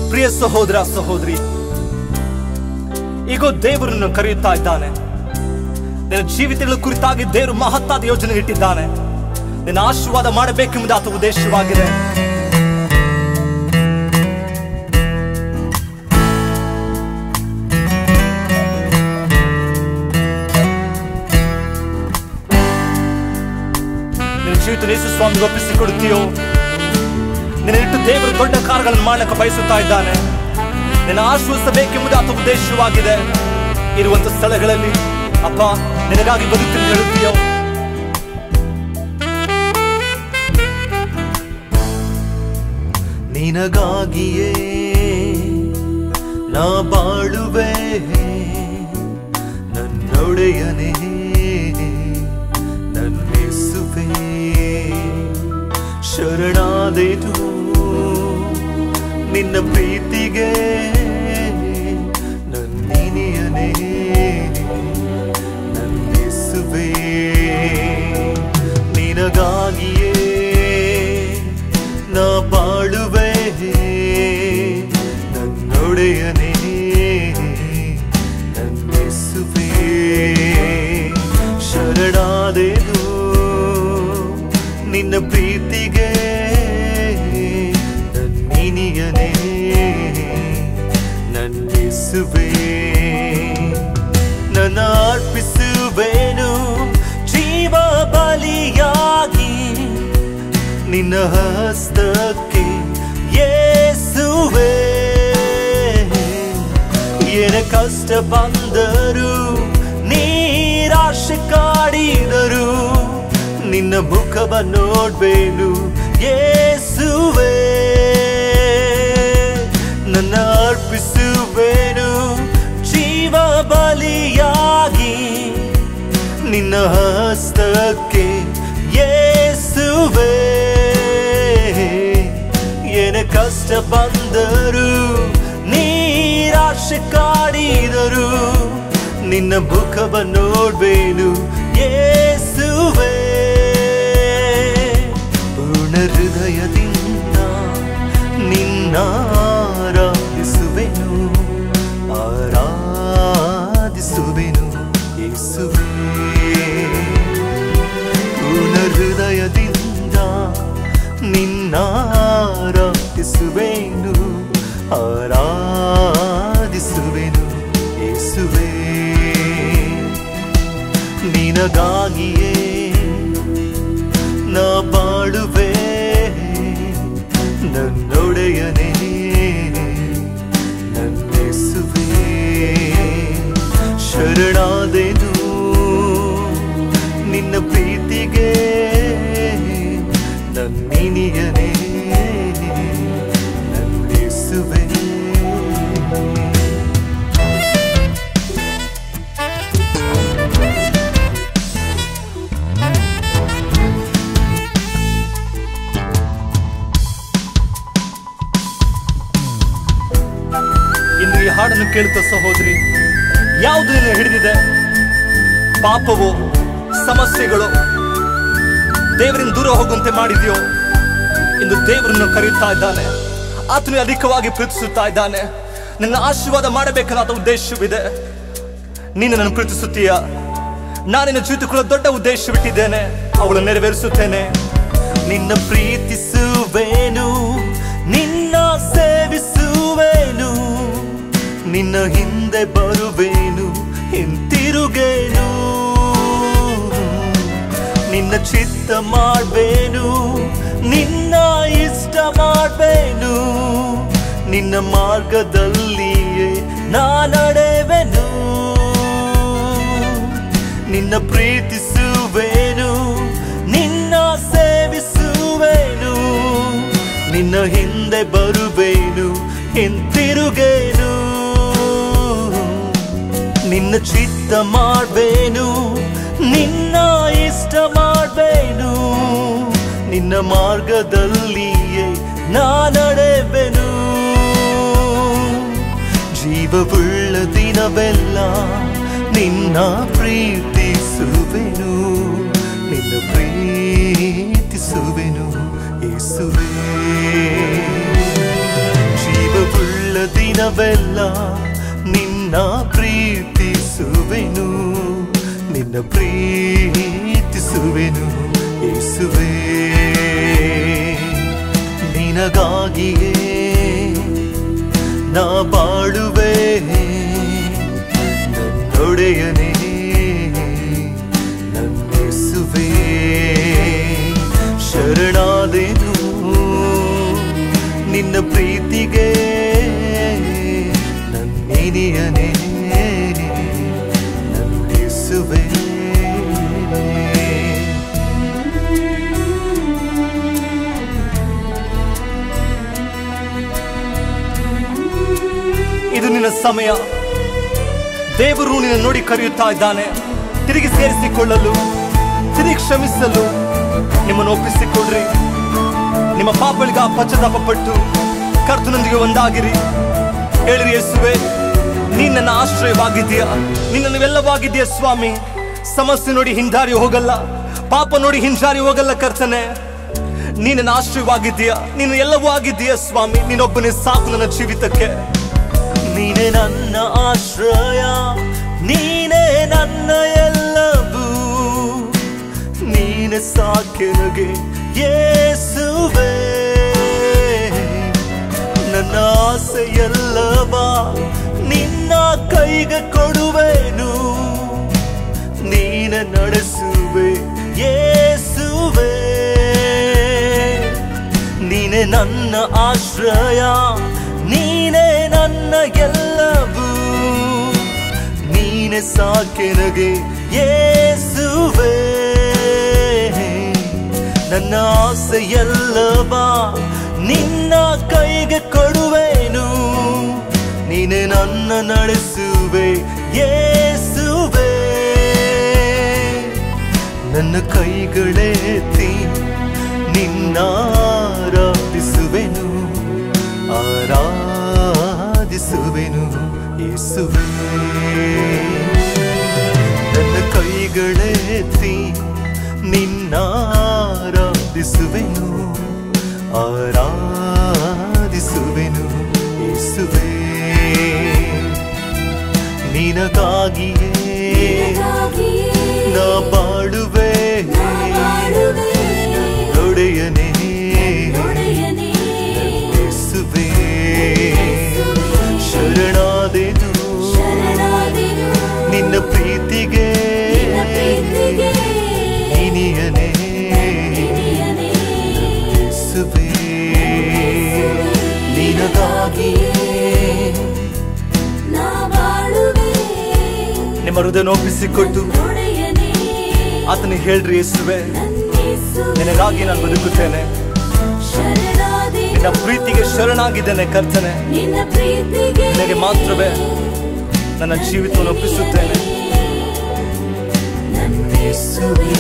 ಪ್ರಿಯ ಸಹೋದರ ಸಹೋದರಿ ಈಗ ದೇವರನ್ನು ಕರೆಯುತ್ತಾ ಇದ್ದಾನೆ ನಿನ್ನ ಜೀವಿತಗಳ ಕುರಿತಾಗಿ ದೇವರು ಮಹತ್ತಾದ ಯೋಜನೆ ಇಟ್ಟಿದ್ದಾನೆ ನಿನ್ನ ಆಶೀರ್ವಾದ ಮಾಡಬೇಕೆಂಬುದು ಆತ ಉದ್ದೇಶವಾಗಿದೆ ನಿನ್ನ ಜೀವಿತ ಯೇಸು ಸ್ವಾಮಿಗೆ ಒಪ್ಪಿಸಿಕೊಡುತ್ತೀಯೋ ನಿನ್ನ ಇಟ್ಟು ದೇವರು ದೊಡ್ಡ ಕಾರ್ಯಗಳನ್ನು ಮಾಡಲಿಕ್ಕೆ ಬಯಸುತ್ತಾ ಇದ್ದಾನೆ ನಿನ್ನ ಆಶ್ವಸಿಸಬೇಕೆಂಬುದು ಆತ ಉದ್ದೇಶವಾಗಿದೆ ಇರುವಂತ ಸ್ಥಳಗಳಲ್ಲಿ ಅಪ್ಪ ನಿನಗಾಗಿ ಬದುಕುತ್ತೀನಿ ಹೇಳುತ್ತೀಯೋ ನಿನಗಾಗಿಯೇ ನಾ ಬಾಳುವೆ ನನ್ನೊಡೆಯನೇ ನನ್ನೆಸುವೆ ಶರಣಾದೆದು ನಿನ್ನ ಪ್ರೀತಿಗೆ ನನ್ನಿನಿಯನೇ ನನ್ನೆಸುವೆ ನಿನಗಾಗಿಯೇ ನಾ ಬಾಳುವೆ ನನ್ನೊಡೆಯನೇ ನನ್ನೆಸುವೆ ಶರಣಾದೆನು ನಿನ್ನ ಪ್ರೀತಿಗೆ ನನ್ನಿನಿಯನೇ ನನ್ನೆಸುವೆ ನನ್ನ ಅರ್ಪಿಸುವೆನು ಜೀವ ಬಲಿಯಾಗಿ ನಿನ್ನ ಹಸ್ತಕ್ಕೆ ಯೇಸುವೆ ಏನ ಕಷ್ಟ ಬಂದರು ನೀರಾಶೆ ಕಾಡಿದರು ನಿನ್ನ ಮುಖವ ನೋಡ್ಬೇನು ಯೇಸುವೆ ನನ್ನ ಅರ್ಪಿಸುವೆನು ಜೀವ ಬಲಿಯಾಗಿ ನಿನ್ನ ಹಸ್ತಕ್ಕೆ ಯೇಸುವೆ ಏನ ಕಷ್ಟ ಬಂದರು ನೀರಾಶೆ ಕಾಡಿದರು ನಿನ್ನ ಮುಖವ ನೋಡ್ಬೇನು ಯೇಸುವೆ ಪೂರ್ಣ ಹೃದಯದಿಂದ ನಿನ್ನ ಆರಾಧಿಸುವೆನು ಆರಾಧಿಸುವೆನು ಯೇಸುವೆ ಪೂರ್ಣ ಹೃದಯದಿಂದ ನಿನ್ನ ಆರಾಧಿಸುವೆನು ಆರಾಧಿಸುವೆನು ಯೇಸುವೆ ನಿನಗಾಗಿಯೇ ನಾ ಬಾಳುವೆ ನನ್ನೊಡೆಯನೇ ನನ್ನೆಸುವೆ ಶರಣಾದೆನು ನಿನ್ನ ಪ್ರೀತಿಗೆ ನನ್ನಿನಿಯನೇ ನನ್ನೆಸುವೆ ಇನ್ನು ಈ ಹಾಡನ್ನು ಕೇಳುತ್ತ ಸಹೋದರಿ ಯಾವುದು ನಿನ್ನ ಹಿಡಿದಿದೆ ಪಾಪವು ಸಮಸ್ಯೆಗಳು ದೇವರಿಂದ ದೂರ ಹೋಗುವಂತೆ ಮಾಡಿದೆಯೋ ಇಂದು ದೇವರನ್ನು ಕರೆಯುತ್ತಾ ಇದ್ದಾನೆ ಆತನು ಅಧಿಕವಾಗಿ ಪ್ರೀತಿಸುತ್ತಾ ಇದ್ದಾನೆ ನನ್ನ ಆಶೀರ್ವಾದ ಮಾಡಬೇಕನ್ನೋ ಉದ್ದೇಶವಿದೆ ನೀನು ನನ್ನ ಪ್ರೀತಿಸುತ್ತೀಯ ನಾನು ನಿನ್ನ ಜೀವಿತಕ್ಕೂ ದೊಡ್ಡ ಉದ್ದೇಶವಿಟ್ಟಿದ್ದೇನೆ ಅವಳು ನೆರವೇರಿಸುತ್ತೇನೆ ನಿನ್ನ ಪ್ರೀತಿಸುವೇನು ನಿನ್ನ ಸೇವಿಸುವೇನು ನಿನ್ನ ಹಿಂದೆ ಬರುವೇನು ಹಿಂತಿರುಗೇನು ನಿನ್ನ ಚಿತ್ತ ಮಾಡ್ಬೇನು ನಿನ್ನ ಇಷ್ಟ ಮಾಡ್ಬೇನು ನಿನ್ನ ಮಾರ್ಗದಲ್ಲಿಯೇ ನಾ ನಡೆವೆನು ನಿನ್ನ ಪ್ರೀತಿಸುವೇನು ನಿನ್ನ ಸೇವಿಸುವೇನು ನಿನ್ನ ಹಿಂದೆ ಬರುವೇನು ಹಿಂತಿರುಗೇನು ನಿನ್ನ ಚಿತ್ತ ಮಾಡ್ಬೇನು ನಿನ್ನ ಇಷ್ಟ ಮಾಡ್ಬೇನು ನಿನ್ನ ಮಾರ್ಗದಲ್ಲಿಯೇ ನಾ ನಡೆವೆನು ಜೀವವುಳ್ಳ ದಿನವೆಲ್ಲ ನಿನ್ನ ಪ್ರೀತಿಸುವೆನು ನಿನ್ನ ಪ್ರೀತಿಸುವೆನು ಯೇಸುವೆ ಜೀವವುಳ್ಳ ದಿನವೆಲ್ಲ ನಿನ್ನ ಪ್ರೀತಿಸುವೆನು ನಿನ್ನ ಪ್ರೀತಿಸುವೆನು ಯೇಸುವೆ ನಿನಗಾಗಿಯೇ ನಾ ಬಾಳುವೆ ನನ್ನೊಡೆಯನೇ ನನ್ನೆಸುವೆ ಶರಣಾದೆನು ನಿನ್ನ ಪ್ರೀತಿಗೆ ನನ್ನಿನಿಯನೇ ನನ್ನೆಸುವೆ ಇದು ನಿನ್ನ ಸಮಯ ದೇವರು ನಿನ್ನ ನೋಡಿ ಕರೆಯುತ್ತಾ ಇದ್ದಾನೆ ತಿರುಗಿ ಸೇರಿಸಿಕೊಳ್ಳಲು ತಿರುಗಿ ಕ್ಷಮಿಸಲು ನಿಮ್ಮನ್ನು ಒಪ್ಪಿಸಿಕೊಡ್ರಿ ನಿಮ್ಮ ಪಾಪಗಳಿಗೆ ಪಶ್ಚಾತ್ತಾಪ ಪಟ್ಟು ಕರ್ತನೊಂದಿಗೆ ಒಂದಾಗಿರಿ ಹೇಳಿರಿ ಯೇಸುವೆ ನೀನ್ ನನ್ನ ಆಶ್ರಯವಾಗಿದ್ದೀಯ ನೀನ್ ನನ್ನೆಲ್ಲವಾಗಿದ್ದೀಯ ಸ್ವಾಮಿ ಸಮಸ್ಯೆ ನೋಡಿ ಹಿಂಜಾರಿ ಹೋಗಲ್ಲ ಪಾಪ ನೋಡಿ ಹಿಂಜಾರಿ ಹೋಗಲ್ಲ ಕರ್ತನೆ ನೀನ್ ನನ್ನ ಆಶ್ರಯವಾಗಿದ್ದೀಯ ನೀನು ಎಲ್ಲವೂ ಆಗಿದ್ದೀಯ ಸ್ವಾಮಿ ನೀನೊಬ್ಬನೇ ಸಾಕು ನನ್ನ ಜೀವಿತಕ್ಕೆ ನೀನೆ ನನ್ನ ಆಶ್ರಯ ನೀನೇ ನನ್ನ ಎಲ್ಲವೂ ನೀನೆ ಸಾಕೆನಗೆ ಯೇಸುವೆ ನನ್ನ ಆಸೆ ಎಲ್ಲವ ನಿನ್ನ ಕೈಗೆ ಕೊಡುವೆನು ನೀನೆ ನಡೆಸುವೆ ಯೇಸುವೆ ನೀನೆ ನನ್ನ ಆಶ್ರಯ ನೀನೆ ನನ್ನ ಎಲ್ಲವೂ ನೀನೆ ಸಾಕೆನಗೆ ಯೇಸುವೆ ನನ್ನ ಆಸೆ ಎಲ್ಲವ ನಿನ್ನ ಕೈಗೆ ಕೊಡುವೆನು ನೀನೆ ನನ್ನ ನಡೆಸುವೆ ಯೇಸುವೆ ನನ್ನ ಕೈಗಳೆತ್ತಿ ನಿನ್ನಾರಾಧಿಸುವೆನು ಆರಾಧಿಸುವೆನು ಯೇಸುವೆ ನನ್ನ ಕೈಗಳೆತ್ತಿ ನಿನ್ನಾರಾಧಿಸುವೆನು ಆರಾಧಿಸುವೆನು ಯೇಸುವೆ ನಿನಗಾಗಿಯೇ ನಾ ಬಾಳುವೆ ಒಡೆಯನೇ ಯೇಸುವೆ ಶರಣಾದೆನು ನಿನ್ನ ಪ್ರೀತಿಗೆ ಇನಿಯನೇ ಯೇಸುವೆ ನಿನಗಾಗಿಯೇ ನಿಮ್ಮ ಹೃದಯ ಒಪ್ಪಿಸಿಕೊಟ್ಟು ಆತನಿಗೆ ಹೇಳ್ರಿ ಯೇಸುವೆ ನಿನಗಾಗಿ ನಾನು ಬದುಕುತ್ತೇನೆ ನಿನ್ನ ಪ್ರೀತಿಗೆ ಶರಣಾಗಿದ್ದೇನೆ ಕರ್ತನೆ ನಿನ್ನ ಪ್ರೀತಿಗೆ ನಿನಗೆ ಮಾತ್ರವೇ ನನ್ನ ಜೀವಿತವನ್ನು ಒಪ್ಪಿಸುತ್ತೇನೆ ನನ್ನ ಯೇಸುವೇ